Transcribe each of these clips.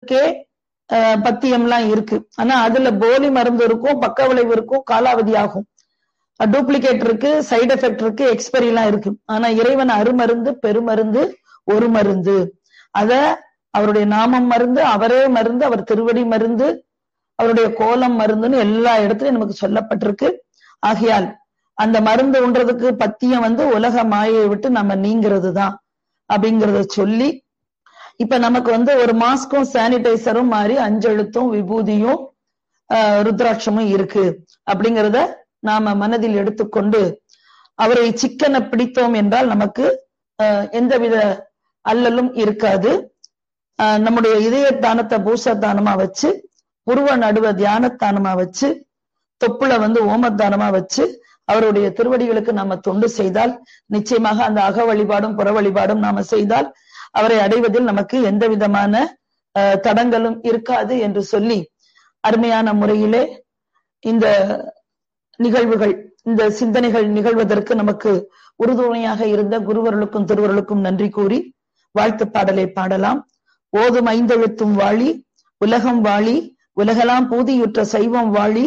மருந்துக்கே அஹ், பத்தியம்லாம் இருக்கு ஆனா அதுல போலி மருந்து இருக்கும் பக்க விளைவு இருக்கும் காலாவதி ஆகும் டூப்ளிகேட் இருக்கு சைடு எஃபெக்ட் இருக்கு எக்ஸ்பெரி எல்லாம் இருக்கு ஆனா இறைவன் அருமருந்து பெருமருந்து ஒரு மருந்து அத அவருடைய நாமம் மருந்து அவரே மருந்து அவர் திருவடி மருந்து அவருடைய கோலம் மருந்துன்னு எல்லா இடத்துலயும் நமக்கு சொல்லப்பட்டிருக்கு ஆகையால் அந்த மருந்து உண்றதுக்கு பத்தியம் வந்து உலக மாயை விட்டு நம்ம நீங்கிறது தான் அப்படிங்கறத சொல்லி இப்ப நமக்கு வந்து ஒரு மாஸ்க்கும் சானிடைசரும் மாதிரி அஞ்செழுத்தும் விபூதியும் ஆஹ், ருத்ராட்சமும் இருக்கு அப்படிங்கறத நாம மனதில் எடுத்துக்கொண்டு அவரை சிக்கன பிடித்தோம் என்றால் நமக்கு ஆஹ், எந்தவித அல்லலும் இருக்காது ஆஹ், நம்முடைய இதய தானத்தை பூச தானமா வச்சு உருவ நடுவ தியானத்தானமா வச்சு தொப்புள வந்து ஓமத்தானமா வச்சு அவருடைய திருவடிகளுக்கு நாம தொண்டு செய்தால் நிச்சயமாக அந்த அக வழிபாடும் புற வழிபாடும் நாம செய்தால் அவரை அடைவதில் நமக்கு எந்த விதமான அஹ், தடங்களும் இருக்காது என்று சொல்லி அருமையான முறையிலே இந்த நிகழ்வுகள் இந்த சிந்தனைகள் நிகழ்வதற்கு நமக்கு உறுதுணையாக இருந்த குருவர்களுக்கும் திருவர்களுக்கும் நன்றி கூறி வாழ்த்து பாடலை பாடலாம் ஓதும் ஐந்தெழுத்தும் வாழி உலகம் வாழி உலகெல்லாம் பூதியுற்ற சைவம் வாழி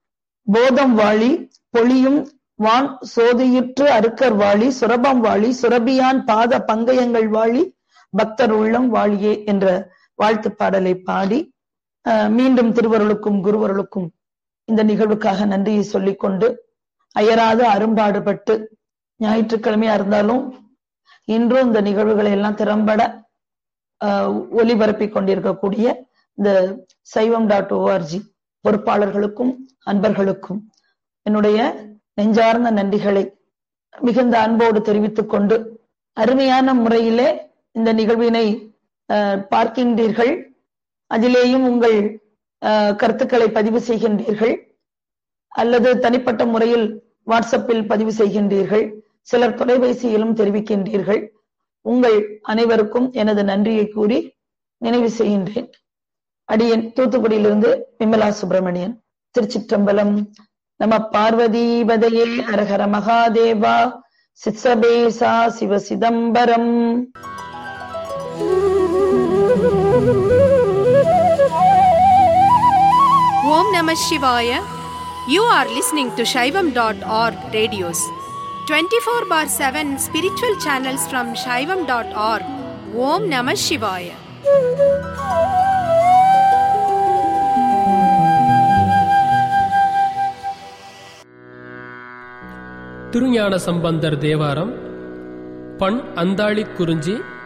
போதம் வாழி பொழியும் வான் சோதியுற்று அருக்கர் வாழி சுரபம் வாழி சுரபியான் பாத பங்கயங்கள் வாழி பக்தர் உள்ளம் வாழியே என்ற வாழ்த்து பாடலை பாடி அஹ், மீண்டும் திருவருளுக்கும் குருவருளுக்கும் இந்த நிகழ்வுக்காக நன்றியை சொல்லிக்கொண்டு அயராது அரும்பாடுபட்டு ஞாயிற்றுக்கிழமையா இருந்தாலும் இன்றும் இந்த நிகழ்வுகளை எல்லாம் திறம்பட அஹ், ஒலிபரப்பிக் கொண்டிருக்கக்கூடிய இந்த சைவம் டாட் ஓஆர்ஜி பொறுப்பாளர்களுக்கும் அன்பர்களுக்கும் என்னுடைய நெஞ்சார்ந்த நன்றிகளை மிகுந்த அன்போடு தெரிவித்துக் கொண்டு அருமையான முறையிலே இந்த நிகழ்வினை அஹ், பார்க்கின்றீர்கள் அதிலேயும் உங்கள் அஹ், கருத்துக்களை பதிவு செய்கின்றீர்கள் அல்லது தனிப்பட்ட முறையில் வாட்ஸ்அப்பில் பதிவு செய்கின்றீர்கள் சிலர் தொலைபேசியிலும் தெரிவிக்கின்றீர்கள் உங்கள் அனைவருக்கும் எனது நன்றியை கூறி நினைவு செய்கின்றேன் அடியன் தூத்துக்குடியிலிருந்து விமலா சுப்பிரமணியன் திருச்சிற்றம்பலம் நம பார்வதீபதையே ஹரஹர மகாதேவா சித்சபேசா சிவ Chidambaram Om Namah Shivaya. You are listening to Shaivam.org radios. 24 bar 7 spiritual channels from Shaivam.org. Om Namah Shivaya. திருஞான சம்பந்தர் தேவாரம் பண் அந்தாளி குறிஞ்சி